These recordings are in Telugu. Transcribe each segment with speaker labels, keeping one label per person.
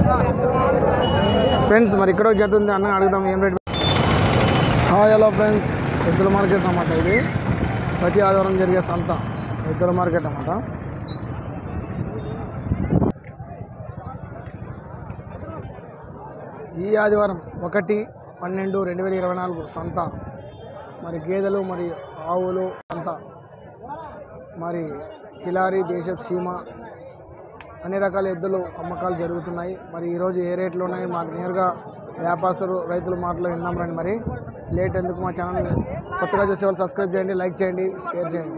Speaker 1: ఫ్రెండ్స్ మరి ఇక్కడ జత ఉంది అన్న అడుగుదాం ఏం రేట్ హాయ్ హలో ఫ్రెండ్స్ ఎద్దుల మార్కెట్ అన్నమాట ఇది ప్రతి ఆదివారం జరిగే సంత ఎద్దుల మార్కెట్ అన్నమాట ఈ ఆదివారం ఒకటి పన్నెండు రెండు వేల ఇరవై నాలుగు సంత మరి గేదెలు మరి ఆవులు సంత మరి కిలారి దేశపు సీమ అన్ని రకాల ఎద్దులు అమ్మకాలు జరుగుతున్నాయి మరి ఈరోజు ఏ రేట్లు ఉన్నాయి మాకు నేరుగా వ్యాపారస్తులు రైతుల మాటలు విందాం రండి మరి లేట్ ఎందుకు మా ఛానల్ కొత్తగా చూసే వాళ్ళు సబ్స్క్రైబ్ చేయండి లైక్ చేయండి షేర్ చేయండి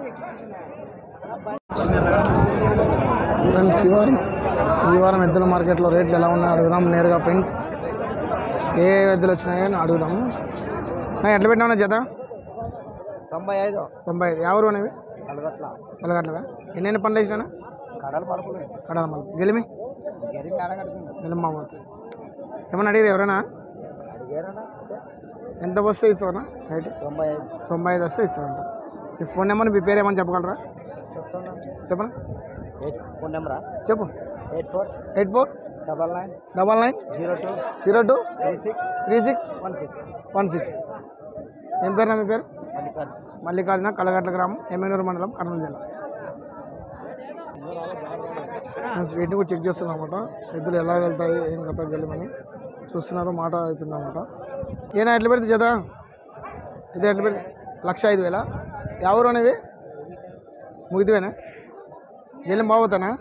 Speaker 1: ఫ్రెండ్స్ ఈ వారం ఈ వారం ఎద్దుల మార్కెట్లో రేట్లు ఎలా ఉన్నాయో అడుగుదాం నేరుగా ఫ్రెండ్స్ ఏ ఎద్దులు వచ్చినాయో అని అడుగుదాము నా ఎట్లా పెట్టినా జత
Speaker 2: తొంభై ఐదు
Speaker 1: తొంభై ఐదు ఎవరు అనేవి
Speaker 2: నలగట్ల
Speaker 1: ఎలాగట్లవా ఎన్నెన్ని పనులు వేసినా
Speaker 2: కడలు పడుతుంది
Speaker 1: కడాలి మళ్ళీ గెలిమి
Speaker 2: గెలిమి అడగడుతుంది
Speaker 1: గెలిమి అవుతుంది ఏమన్నా అడిగారు ఎవరైనా
Speaker 2: అడిగారన్నా
Speaker 1: ఎంత వస్తే ఇస్తావన్నా రైట్
Speaker 2: తొంభై ఐదు
Speaker 1: తొంభై ఐదు వస్తే ఇస్తారంట మీ ఫోన్ నెంబర్ మీ పేరు ఏమని చెప్పగలరా
Speaker 2: చెప్తున్నా
Speaker 1: చెప్పనా
Speaker 2: ఎయిట్ ఫోన్ నెంబరా
Speaker 1: చెప్పు
Speaker 2: eight four
Speaker 1: eight four
Speaker 2: double nine
Speaker 1: double nine
Speaker 2: zero two
Speaker 1: zero two
Speaker 2: three six
Speaker 1: three six
Speaker 2: one six
Speaker 1: one six ఏం పేరునా మీ పేరు
Speaker 2: మల్లికార్జున
Speaker 1: మల్లికార్జున కలగట్ల గ్రామం ఎమ్మెనూరు మండలం కర్నూలు జిల్లా వీటిని కూడా చెక్ చేస్తున్నాం అనమాట ఎద్దులు ఎలా వెళ్తాయి ఏం కథ గెలమని చూస్తున్నారు మాట అవుతుంది అనమాట ఏనా ఎట్లా పెడితే జత ఇది ఎట్లా పెడితే లక్ష ఐదు వేల ఎవరు అనేవి ముగిదివేనా గెలిం బాగుతానా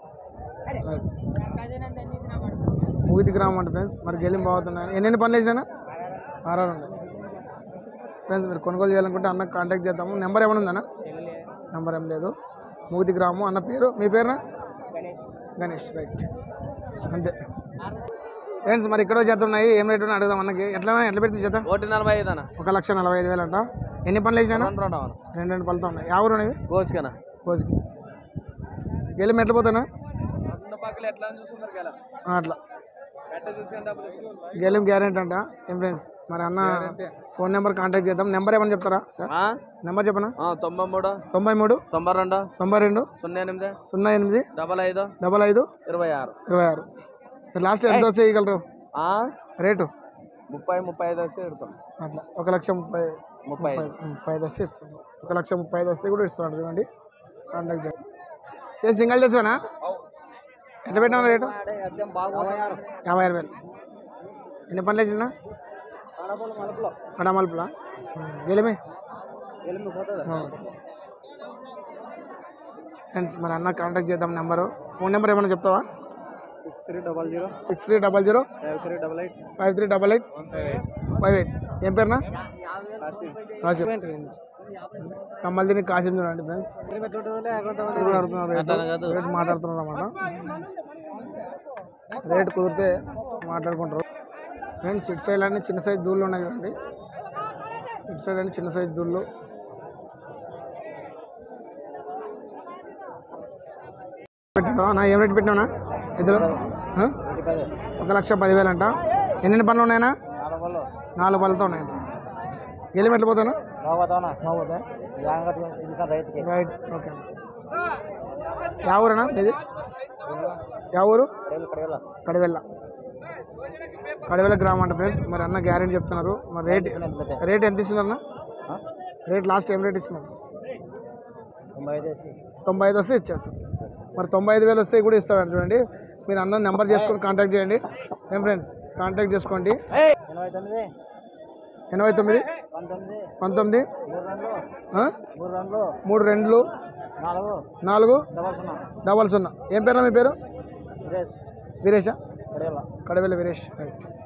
Speaker 1: ముగిది గ్రామం అంటే ఫ్రెండ్స్ మరి గెలిం బాగుతున్నాయి ఎన్నెన్ని పనులు వేసినా ఆరారు ఉన్నాయి ఫ్రెండ్స్ మీరు కొనుగోలు చేయాలనుకుంటే అన్నకు కాంటాక్ట్ చేద్దాము నెంబర్ ఏమైనా ఉందన్నా నెంబర్ ఏం లేదు మూతి గ్రామం అన్న పేరు మీ పేరునా గణేష్ రైట్ అంతే ఫ్రెండ్స్ మరి ఇక్కడ జత ఉన్నాయి ఏం రేట్ ఉన్నాయి అడుగుదాం అన్నకి ఎట్లా ఎట్లా పెడితే జత
Speaker 2: ఒకటి నలభై ఐదు అన్న
Speaker 1: ఒక లక్ష నలభై ఐదు వేలు అంట ఎన్ని పనులు వేసినా
Speaker 2: రెండు రెండు అన్న
Speaker 1: రెండు రెండు పళ్ళతో ఉన్నాయి ఎవరు అనేవి
Speaker 2: కోసుకనా
Speaker 1: కోసికి గెలిమి ఎట్లా పోతానా
Speaker 2: రెండు పక్కలు ఎట్లా చూసుకుంటారు గెల
Speaker 1: ఆ, అట్లా
Speaker 2: ఎట్ట చూసుకుని డబ్బులు
Speaker 1: గెలిం గ్యారెంటీ అంట ఏం ఫ్రెండ్స్ మరి అన్న ఫోన్ నెంబర్ కాంటాక్ట్ చేద్దాం నెంబర్ ఏమని చెప్తారా సార్ నెంబర్ చెప్పనా
Speaker 2: తొంభై మూడు
Speaker 1: తొంభై మూడు
Speaker 2: తొంభై రెండు
Speaker 1: తొంభై రెండు
Speaker 2: సున్నా ఎనిమిది
Speaker 1: సున్నా ఎనిమిది
Speaker 2: డబల్ ఐదు
Speaker 1: డబల్ ఐదు
Speaker 2: ఇరవై ఆరు
Speaker 1: ఇరవై ఆరు మీరు లాస్ట్ ఎంత వస్తే ఇవ్వగలరు
Speaker 2: ఆ?
Speaker 1: రేటు
Speaker 2: ముప్పై ముప్పై ఐదు వస్తే ఇడతాం
Speaker 1: అట్లా ఒక లక్ష ముప్పై
Speaker 2: ముప్పై
Speaker 1: ముప్పై ముప్పై ఐదు వస్తే ఇస్తాడు ఒక లక్ష ముప్పై ఐదు వస్తే కూడా ఇస్తాడు చూడండి కాంటాక్ట్ చేయండి ఏ సింగల్ చేసావనా ఎట్లా పెట్టినా రేటు యాభై ఆరు వేలు ఎన్ని పనులు వేసిందా కడమలుపులా గెలిమే ఫ్రెండ్స్ మరి అన్న కాంటాక్ట్ చేద్దాం నెంబరు ఫోన్ నెంబర్ ఏమైనా చెప్తావా
Speaker 2: six three double zero
Speaker 1: six three double zero
Speaker 2: five three double eight
Speaker 1: five three double eight
Speaker 2: one five eight
Speaker 1: five eight ఏం పేరునా కాసిం కమ్మల్దిని కాసిం చూడండి ఫ్రెండ్స్ ఇది కూడా అడుగుతున్నారు రేటు రేటు మాట్లాడుతున్నారు అన్నమాట రేట్ కుదిరితే మాట్లాడుకుంటారు ఫ్రెండ్స్ ఇటు సైడ్ అన్ని చిన్న సైజ్ దూళ్ళు ఉన్నాయి చూడండి ఇటు సైడ్ అన్ని చిన్న సైజ్ దూళ్ళు పెట్టావా నా ఏం రేట్ పెట్టినావునా ఇద్దరు ఆ? ఒక లక్ష పదివేలు అంట ఎన్ని పనులు ఉన్నాయన్నా నాలుగు పళ్ళతో ఉన్నాయంట గెలిం ఎట్లా పోతాను బాగుపోతా రైట్ ఓకే యా ఊరేనా ఇది యా ఊరు కడివెల్ల కడివెల్ల గ్రామం అంట ఫ్రెండ్స్ మరి అన్న గ్యారెంటీ చెప్తున్నారు మరి రేట్ రేట్ ఎంత ఇస్తున్నారు అన్న రేట్ లాస్ట్ ఏం రేట్ ఇస్తున్నారు తొంభై ఐదు వస్తే ఇచ్చేస్తాం మరి తొంభై ఐదు వేలు వస్తే కూడా ఇస్తాడు చూడండి మీరు అన్న నెంబర్ చేసుకొని కాంటాక్ట్ చేయండి ఏం ఫ్రెండ్స్ కాంటాక్ట్ చేసుకోండి
Speaker 2: ఎనభై తొమ్మిది
Speaker 1: ఎనభై తొమ్మిది
Speaker 2: పంతొమ్మిది
Speaker 1: పంతొమ్మిది
Speaker 2: మూడు రెండు
Speaker 1: ఆ?
Speaker 2: మూడు రెండు
Speaker 1: మూడు రెండులు
Speaker 2: నాలుగు
Speaker 1: నాలుగు
Speaker 2: డబల్ సున్నా
Speaker 1: డబల్ సున్నా ఏం పేరు మీ పేరు
Speaker 2: సురేష్
Speaker 1: వీరేషా
Speaker 2: కడేలా
Speaker 1: కడవెల్ల వీరేష్ రైట్